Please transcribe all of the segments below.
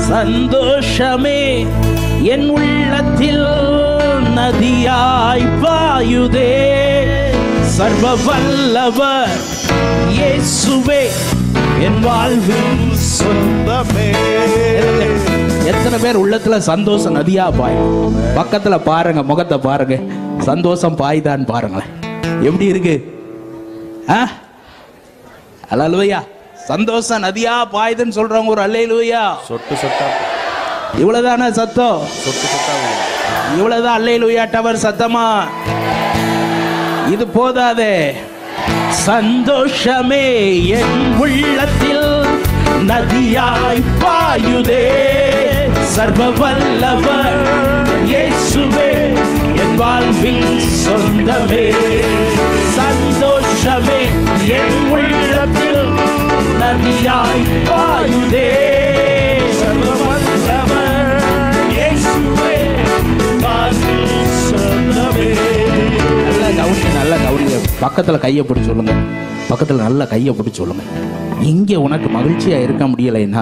சந்தோஷமே என் உள்ளத்தில் நதியாய் பாயுதே சர்வ வல்லவர் இயேசுவே என் வாழ்வில் சொந்தமே எத்தனை பேர் உள்ளத்துல சந்தோஷம் நதியா பாய் பக்கத்துல பாருங்க முகத்தை பாருங்க சந்தோஷம் பாய்தான்னு பாருங்களேன் எப்படி இருக்கு ஆ அல்லேலூயா சந்தோஷம் நதியா பாயுதுன்னு சொல்றவங்க ஒரு அல்லேலூயா சொட்டு சொட்டா இவ்வளவுதானே சத்தம் சொட்டு சொட்டா விழும். இவ்வளவுதான் அல்லேலூயா டவர் சத்தமா இது போதாதே சந்தோஷமே என் உள்ளத்தில் நதியாய் பாயுதே சர்வ வல்லவர் இயேசுவே என் வாழ்வில் சொந்தமே சந்தோஷமே என் உள்ளத்தில் நதியாய் பாயுதே சர்வ வல்லவர் இயேசுவே வாழ்வில் சொந்தமே நல்லா கவுனி நல்லா கவுனிங்க பக்கத்தில் கையை பிடிச்சி சொல்லுங்க பக்கத்தில் நல்லா கையை பிடிச்சி சொல்லுங்க இங்கே உனக்கு மகிழ்ச்சியா இருக்க முடியலைன்னா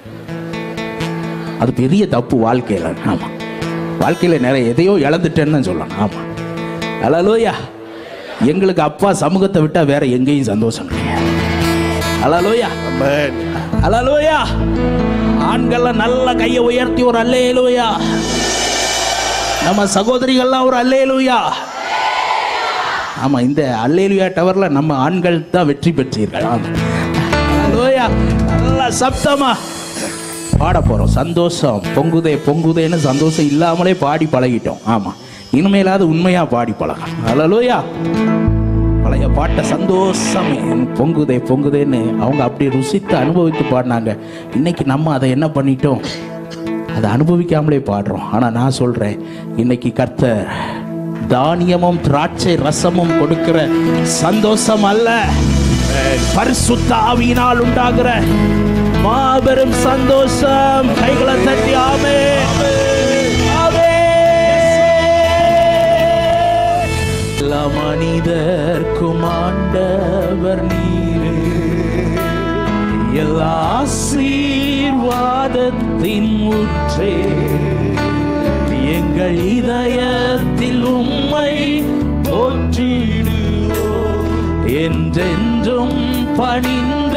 அது பெரிய தப்பு வாழ்க்கையில் ஆமாம் வாழ்க்கையில் நிறைய எதையோ இழந்துட்டேன்னு சொல்லணும் ஆமாம் அலலோயா எங்களுக்கு அப்பா சமூகத்தை விட்டா வேற எங்கேயும் சந்தோஷம் கிடையாது அலலோயா Amen. அலலோயா ஆண்கள்லாம் நல்ல கையை உயர்த்தி ஒரு அல்லேலூயா நம்ம சகோதரிகள்லாம் ஒரு அல்லேலூயா ஆமா இந்த அல்லேலுயா டவர்ல நம்ம ஆண்கள் தான் வெற்றி பெற்றீர்கள் ஆமா. அல்லேலூயா நல்ல சப்தமா பாட போறோம் சந்தோஷம் பொங்குதே பொங்குதேன்னு சந்தோஷம் இல்லாமலே பாடி பழகிட்டோம் ஆமா இனிமேலாவது உண்மையா பாடி பழகணும் அல்லேலூயா பழைய பாட்டை சந்தோஷம் பொங்குதே பொங்குதேன்னு அவங்க அப்படி ருசித்து அனுபவித்து பாடினாங்க இன்னைக்கு நம்ம அதை என்ன பண்ணிட்டோம் அதை அனுபவிக்காமலே பாடுறோம் ஆனால் நான் சொல்றேன் இன்னைக்கு கர்த்தர் தானியமும் திராட்சை ரசமும் கொடுக்கிற சந்தோஷம் அல்ல பரிசுத்த ஆவியினால் உண்டாகிற மாபெரும் சந்தோஷம் கைகளை தட்டி ஆமே ஆமே எல்லா மனிதர்க்கும் ஆண்டவர் நீரே எல்லா ஆசீர்வாதத்தின் ஊற்றே எங்கள் இதயத்தில் உம்மை போற்றிடுவோம் என்றென்றும் பணிந்து